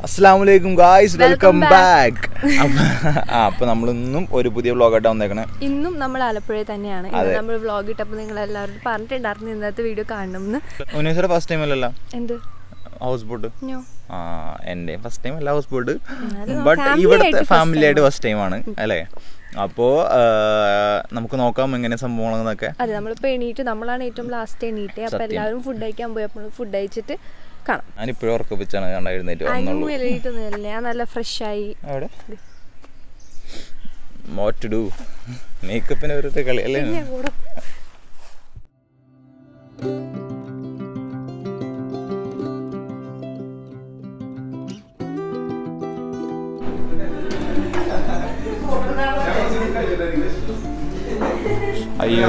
അസ്സാമലൈക്കും guys welcome Welcome back ആ അപ്പൊ നമ്മളിന്നും ഒരു പുതിയ വ്ളോഗായിട്ടാ വന്നേക്കണേ ഇന്നും നമ്മൾ ആലപ്പുഴയിൽ തന്നെയാണ് ഇന്ന് അതെ. നമ്മൾ വ്ളോഗ് ഇട്ടപ്പോൾ നിങ്ങൾ എല്ലാവരും പറഞ്ഞിട്ടുണ്ടായിരുന്നു ഇന്നത്തെ വീഡിയോ കാണണം എന്ന് ഉനീസയുടെ ഫസ്റ്റ് ടൈം അല്ലല്ലോ എന്ത് ഹൗസ് ബോട്ട് ഞോ ആ എൻ്റെ ഫസ്റ്റ് ടൈം അല്ല ഹൗസ് ബോട്ട് എന്നാലും ബട്ട് family ഇവിടുത്തെ ആയിട്ട് first ഫാമിലി ആയിട്ട് time. ഫസ്റ്റ് ടൈം ആണ് അല്ലേ അപ്പോ നമുക്ക് നോക്കാം എങ്ങനെ സംഭവങ്ങളെന്നൊക്കെ അതെ നമ്മളിപ്പോൾ എണീറ്റ് നമ്മളാണ് ഏറ്റവും ലാസ്റ്റ് എണീറ്റ് അപ്പോൾ സത്യം. എല്ലാവരും ഫുഡ് കഴിക്കാൻ പോയപ്പോൾ ഫുഡ് കഴിച്ചിട്ട് കാണാം ഞാൻ ഇപ്പോഴും ഉറക്കപ്പിച്ചാണ് കണ്ട എഴുന്നേറ്റ് വന്നുള്ളൂ അതിനും എഴുതിയിട്ടൊന്നുമില്ല ഞാൻ നല്ല ഫ്രഷ് ആയി അവിടെ വാട്ട് ടു ഡു മേക്കപ്പിന് ഒരു കളി അല്ലേ പിന്നെ കൂടെ അയ്യോ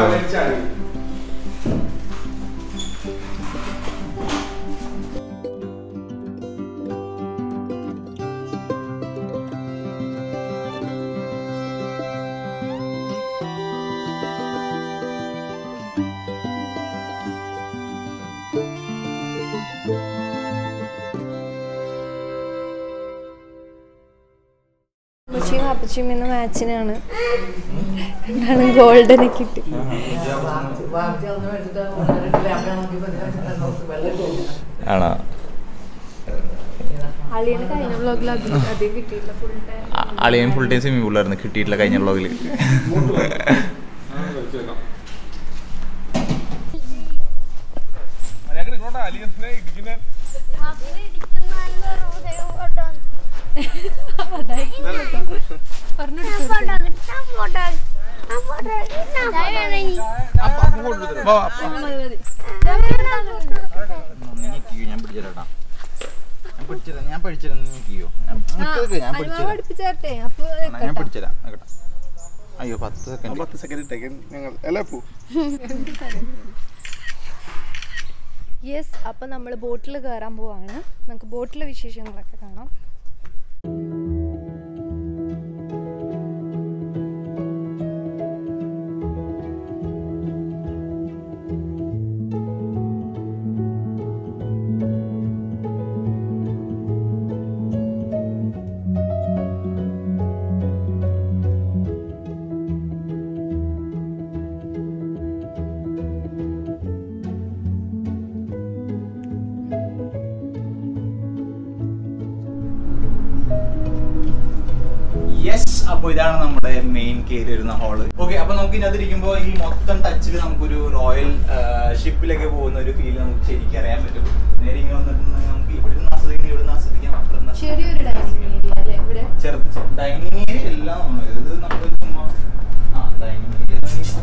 അമ്മച്ചിയും അപ്പച്ചിയും ഇന്ന് മാച്ചിനാണ് എന്താണ് ഗോൾഡനെ കിട്ടി ആണോ അളിയുടെ കഴിഞ്ഞ വ്ളോഗിൽ അധികം കിട്ടിയില്ല ഫുൾ ടൈം അ- അളിയൻ ഫുൾ ടൈം സ്വിമ്മിംഗ് പൂളായിരുന്നു കിട്ടിയിട്ടില്ല കഴിഞ്ഞ വ്ളോഗിൽ ഞാൻ പിടിച്ചേരാ ഞാൻ പിടിച്ചതാ ഞാൻ പിടിച്ചതാ നീ ചെയ്യോ ഞാൻ പിടിച്ചതാ പഠിപ്പിച്ചേരട്ടെ അപ്പൊ ഞാൻ പിടിച്ചതാ കേട്ടോ അയ്യോ പത്ത് സെക്കൻഡ് പത്ത് സെക്കൻഡ് ഇട്ടേക്ക് ഞങ്ങൾ അല്ലേ പോ യെസ് അപ്പൊ നമ്മൾ ബോട്ടിൽ കയറാൻ പോവാണ് നമുക്ക് ബോട്ടിലെ വിശേഷങ്ങളൊക്കെ കാണാം യെസ് അപ്പൊ ഇതാണ് നമ്മുടെ മെയിൻ കയറി വരുന്ന ഹാള് ഓക്കെ അപ്പൊ നമുക്ക് ഇതിനകത്ത് ഇരിക്കുമ്പോ ഈ മൊത്തം ടച്ചിൽ നമുക്കൊരു റോയൽ ഷിപ്പിലൊക്കെ പോകുന്ന ഒരു ഫീൽ നമുക്ക് ശരിക്കും അറിയാൻ പറ്റും നേരെ ഇങ്ങനെ വന്നിട്ടുണ്ടെങ്കിൽ നമുക്ക് ഇവിടെ നിന്ന് ആസ്വദിക്കണം ഇവിടെ നിന്ന് ആസ്വദിക്കാം അപ്പുറത്ത് നിന്ന് ചെറിയൊരു ഡൈനിങ് ഏരിയ അല്ലേ ഇവിടെ ചെറുത് ഡൈനിങ് ഏരിയ എല്ലാം നമ്മൾ ഇത് നമ്മൾ ചുമ്മാ ആ ഡൈനിങ് ഏരിയ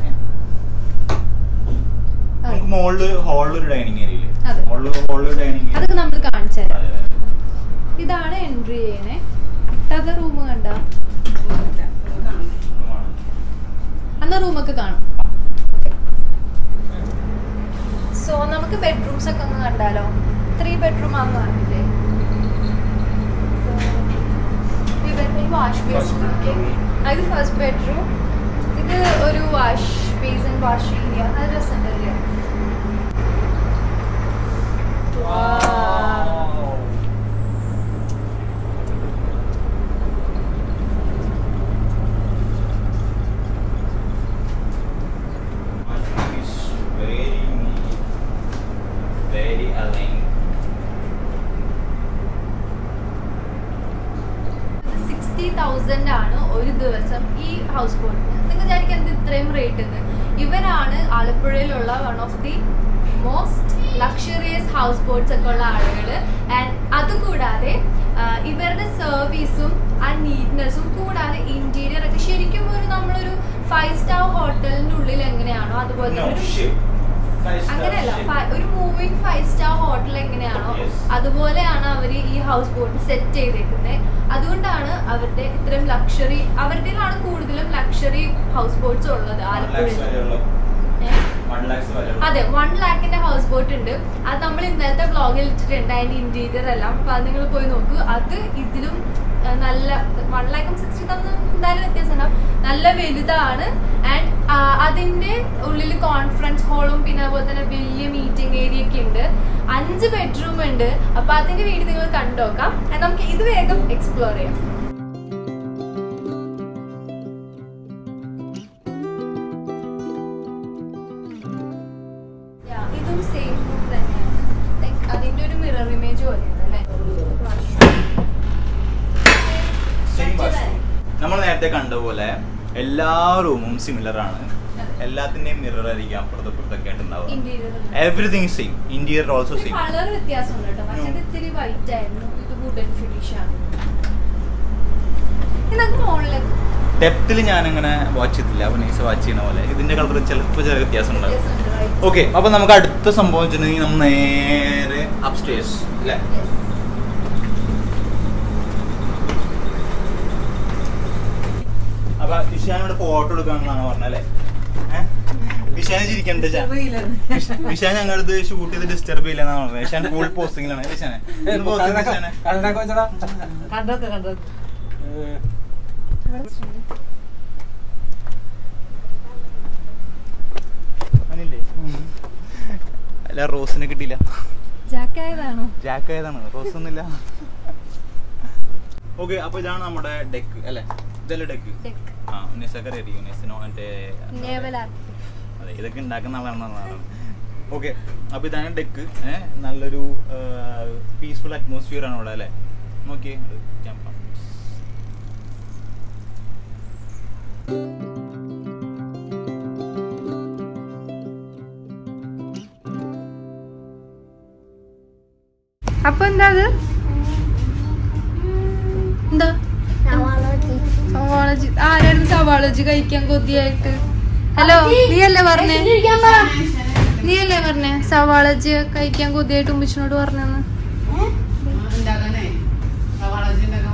നമുക്ക് മുകളില് ഹാളിൽ ഒരു ഡൈനിങ് ഏരിയ ഇല്ലേ അതെ. മുകളിൽ ഹാളിൽ ഡൈനിങ് അതൊക്കെ നമ്മൾ കാണിച്ചു തരാം ഇതാണ് എൻട്രി ചെയ്യണേ ഇട്ടത് റൂം കണ്ട അന്ന റൂമൊക്കെ കാണും സോ നമുക്ക് ബെഡ്റൂംസ് ഒക്കെ ഒന്ന് കണ്ടാലോ ത്രീ ബെഡ്റൂം ആണെന്ന് പറഞ്ഞില്ലേ വാഷ് ബേസിൻ ഇത് ഫസ്റ്റ് ബെഡ്റൂം ഇത് ഒരു വാഷ് ബേസിൻ വാഷ് ഏരിയ നല്ല രസമുണ്ടല്ലേ Wow. very neat, very aligned. Sixty thousand ആണ് ഒരു ദിവസം ഈ ഹൗസ് ബോട്ടിന് നിങ്ങൾ വിചാരിക്കാൻ എന്ത് ഇത്രയും റേറ്റ് എന്ന് ഇവരാണ് ആലപ്പുഴയിലുള്ള one of the most luxurious house boats ഒക്കെ ഉള്ള ആളുകൾ ആൻഡ് അതുകൂടാതെ ആ, ഇവരുടെ സർവീസും ആ നീറ്റ്നെസ്സും കൂടാതെ ഇന്റീരിയർ ഒക്കെ ശരിക്കും ഒരു നമ്മളൊരു ഫൈവ് സ്റ്റാർ ഹോട്ടലിൻ്റെ ഉള്ളിൽ എങ്ങനെയാണോ അതുപോലെ No, തന്നെ ഒരു ship. Five star അങ്ങനെയല്ല ship. ഫ- ഒരു മൂവിങ് ഫൈവ് സ്റ്റാർ ഹോട്ടൽ എങ്ങനെയാണോ Yes. അതുപോലെയാണ് അവർ ഈ ഹൗസ് ബോട്ട് സെറ്റ് ചെയ്തേക്കുന്നത് അതുകൊണ്ടാണ് അവരുടെ ഇത്രയും ലക്ഷറി അവരുടെയിലാണ് കൂടുതലും ലക്ഷറി ഹൗസ് ബോട്ട്സ് ഉള്ളത് One lakhs ആലപ്പുഴയിൽ വരെയുള്ള ഏ? one lakhs വരെയുള്ള അതെ വൺ ലാക്കിന്റെ ഹൗസ് ബോട്ട് ഉണ്ട് അത് നമ്മൾ ഇന്നലത്തെ വ്ളോഗിൽ ഇട്ടിട്ടുണ്ട് അതിന്റെ ഇന്റീരിയർ എല്ലാം അപ്പൊ അത് നിങ്ങൾ പോയി നോക്കൂ അത് ഇതിലും ആ, നല്ല വൺ ലാക്കും സിക്സ്റ്റി തൗസൻഡ് എന്തായാലും വ്യത്യാസം ഉണ്ടാവും നല്ല വലുതാണ് ആൻഡ് അതിന്റെ ഉള്ളിൽ കോൺഫറൻസ് ഹോളും പിന്നെ അതുപോലെ തന്നെ വലിയ മീറ്റിംഗ് ഏരിയ ഒക്കെ ഉണ്ട് അഞ്ച് ബെഡ്റൂം ഉണ്ട് അപ്പൊ അതിന്റെ വീട് നിങ്ങൾ കണ്ടുനോക്കാം And നമുക്ക് ഇത് വേഗം എക്സ്പ്ലോർ ചെയ്യാം Yeah, ഇതും സെയിം റൂം തന്നെയാണ് ലൈക്ക് അതിന്റെ ഒരു മിറർ ഇമേജ് പോലെയുണ്ട് അല്ലേ സെയിം നമ്മൾ നേരത്തെ കണ്ട പോലെ എല്ലാ റൂമും സിമിലർ ആണ് എല്ലാത്തിന്റെയും മിറർ ആയിരിക്കും അപ്പുറത്ത് ഇപ്പുറത്തൊക്കെ ആയിട്ട് ഉണ്ടാവുക interior everything same interior also same colour വ്യത്യാസമുണ്ട് കേട്ടോ മറ്റേത് ഇത്തിരി വൈറ്റ് ആയിരുന്നു ഇത് വുഡൻ ഫിനിഷ് ആണ് ഇനി നമുക്ക് മുകളിലേക്ക് ഡെപ്തിൽ ഞാൻ അങ്ങനെ വാച്ച് ചെയ്തില്ല അപ്പൊ നൈസ് വാച്ച് ചെയ്യുന്ന പോലെ ഇതിന്റെ കളർ ചിലപ്പോൾ ചെറിയ വ്യത്യാസം ഉണ്ടാവും വ്യത്യാസമുണ്ട്, right? ഓക്കെ അപ്പൊ നമുക്ക് അടുത്ത സംഭവം വെച്ചിട്ടുണ്ടെങ്കിൽ നമ്മൾ നേരെ അപ്സ്റ്റേഴ്സ് അല്ലേ Yes. അപ്പൊ ഇഷാനോട് ഫോട്ടോ എടുക്കാണെന്നാണ് പറഞ്ഞല്ലേ വിഷാൻ ചിരിക്കണ്ട വിഷാൻ ഞങ്ങളത് ഷൂട്ട് ചെയ്ത് ഡിസ്റ്റർബ് ചെയ്യില്ലെന്നാണ് പറഞ്ഞത് വിഷാൻ ഫുൾ പോസ്റ്റിംഗിലാണ് വിഷാനെ വിഷാനെ കണ്ടോക്കെ കണ്ടോക്കെ അവനില്ലേ അല്ല റോസിനെ കിട്ടിയില്ല ജാക്ക് ആയതാണോ ജാക്ക് ഏതാണ് റോസ് ഒന്നുമില്ല ഓക്കെ അപ്പൊ ഇതാണ് നമ്മുടെ ഡെക്ക് അല്ലേ ഇതല്ലേ ഡെക്ക് Deck. ആ ഉന്നേസൊക്കെ റെഡി ഉന്നേസിനോ മറ്റേ നേവൽ അതെ ഇതൊക്കെ ഉണ്ടാക്കുന്ന ആളാണെന്നാണ് ഓക്കെ അപ്പൊ ഇതാണ് ഡെക്ക് ഏഹ് നല്ലൊരു പീസ്ഫുൾ അറ്റ്മോസ്ഫിയർ ആണ് ഇവിടെ അല്ലേ നോക്കിയേ ക്യാമ്പ അപ്പൊ എന്താ അത് എന്താ സവാളജി ആരായിരുന്നു സവാളജി കഴിക്കാൻ കൊതിയായിട്ട് ഹലോ നീ അല്ലേ പറഞ്ഞേ നീ അല്ലേ പറഞ്ഞേ സവാളജി കഴിക്കാൻ കൊതിയായിട്ട് ഉമ്മിച്ചിനോട് പറഞ്ഞെന്ന് ഉണ്ടാക്കാനേ സവാളജി ഉണ്ടാക്കാൻ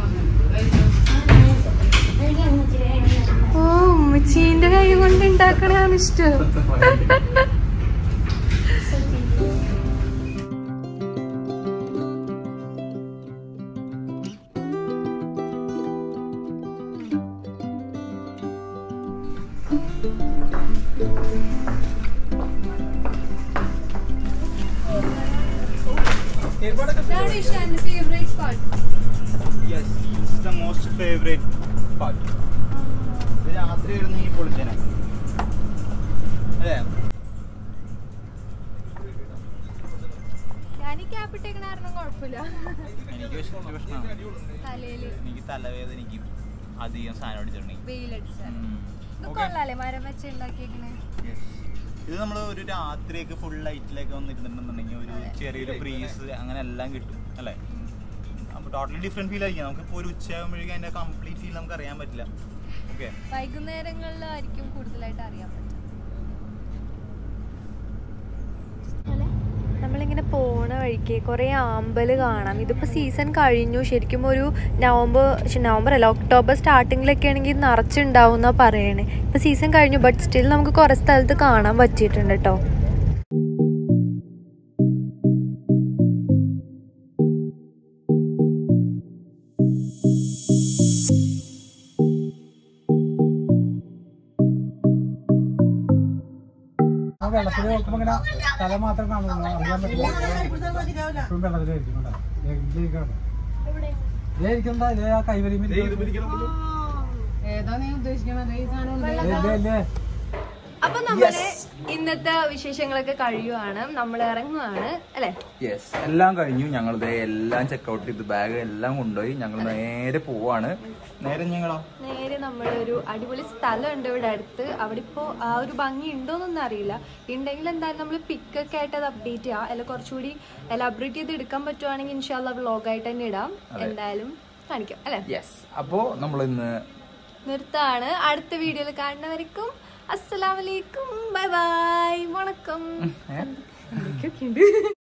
ഓ ഉമ്മച്ചീന്റെ കൈ കൊണ്ട് ഉണ്ടാക്കണതാണ് ഇഷ്ടം ഇതാണ് ഇഷാന്റെ ഫേവറേറ്റ് പാട്ട് yes this is the most favourite part ഇത് രാത്രി ആയിരുന്നെങ്കിൽ പൊളിച്ചേനെ അല്ലേ ഞാൻ ഈ ക്യാപ്പ് ഇട്ടേക്കണ കാരണം കുഴപ്പമില്ല എനിക്ക് വിഷ- പ്രശ്നമാണ് തലയില് എനിക്ക് തലവേദനയ്ക്കും അധികം സാധനം അടിച്ചിട്ടുണ്ടെങ്കിൽ വെയിലടിച്ചാൽ ഉം. ഇത് Okay. കൊള്ളാല്ലേ മരം വെച്ച് ഉണ്ടാക്കിയേക്കണേ Yes. ഇത് നമ്മൾ ഒരു രാത്രിയൊക്കെ ഫുൾ ലൈറ്റിലേക്ക് വന്നിരുന്നിട്ടുണ്ടെന്നുണ്ടെങ്കിൽ ഒരു ചെറിയൊരു ബ്രീസ് അങ്ങനെ എല്ലാം കിട്ടും അല്ലേ അപ്പോൾ ടോട്ടലി ഡിഫറെന്റ് ഫീൽ ആയിരിക്കും നമുക്ക് ഇപ്പോൾ ഒരു ഉച്ചയാകുമ്പോഴേക്കും അതിന്റെ കംപ്ലീറ്റ് ഫീൽ നമുക്ക് അറിയാൻ പറ്റില്ല ഓക്കെ വൈകുന്നേരങ്ങളിലായിരിക്കും കൂടുതലായിട്ട് അറിയാൻ പറ്റും നമ്മളിങ്ങനെ പോണ വഴിക്ക് കുറേ ആമ്പൽ കാണാം ഇതിപ്പോൾ സീസൺ കഴിഞ്ഞു ശരിക്കും ഒരു നവംബർ ശ്ശെ, നവംബർ അല്ല ഒക്ടോബർ സ്റ്റാർട്ടിങ്ങിലൊക്കെ ആണെങ്കിൽ നിറച്ചുണ്ടാവും എന്നാണ് പറയണേ ഇപ്പോൾ സീസൺ കഴിഞ്ഞു ബട്ട് സ്റ്റിൽ നമുക്ക് കുറേ സ്ഥലത്ത് കാണാൻ പറ്റിയിട്ടുണ്ട് കേട്ടോ ആ വെള്ളത്തിൽ നോക്കുമ്പോ ഇങ്ങനെ തല മാത്രം കാണുന്നു അറിയാൻ പറ്റില്ല ഇപ്പം വെള്ളത്തിലായിരിക്കും കേട്ടോ. ദേ ഇതിലേക്കാണ്. ദേ ഇരിക്കണ്ട, ദേ ആ കൈവരിയുമ്പോ ഇരിക്കുന്നു. ഏതാ നീ ഉദ്ദേശിക്കണത് ഈ സാധനം ദേ, ദേ, ദേ. അപ്പൊ നമ്മള് ഇന്നത്തെ വിശേഷങ്ങളൊക്കെ കഴിയുവാണ് നമ്മൾ ഇറങ്ങുവാണ് അല്ലെ യെസ് എല്ലാം കഴിഞ്ഞു ഞങ്ങൾ എല്ലാം ചെക്കൗട്ട് ചെയ്ത് ബാഗ് എല്ലാം കൊണ്ടുപോയി ഞങ്ങൾ നേരെ പോവാണ് നേരെ ഞങ്ങളോ നേരെ നമ്മളൊരു അടിപൊളി സ്ഥലമുണ്ട് ഇവിടെ അടുത്ത് അവിടെ ഇപ്പോ ആ ഒരു ഭംഗി ഉണ്ടോന്നൊന്നും അറിയില്ല ഉണ്ടെങ്കിൽ എന്തായാലും നമ്മൾ പിക്കൊക്കെ ആയിട്ട് അത് അപ്ഡേറ്റ് ചെയ്യാം അല്ല കുറച്ചുകൂടി എലാബറേറ്റ് ചെയ്ത് എടുക്കാൻ പറ്റുവാണെങ്കിൽ ഇൻഷാല്ല വ്ളോഗായിട്ട് തന്നെ ഇടാം എന്തായാലും കാണിക്കാം അല്ലെ യെസ് അപ്പോ നമ്മൾ ഇന്ന് നിർത്താണ് അടുത്ത വീഡിയോയിൽ കാണുന്നവർക്കും അസ്സലാമലൈക്കും ബൈ ബൈ വണക്കം ഏ? എന്തൊക്കെയുണ്ട്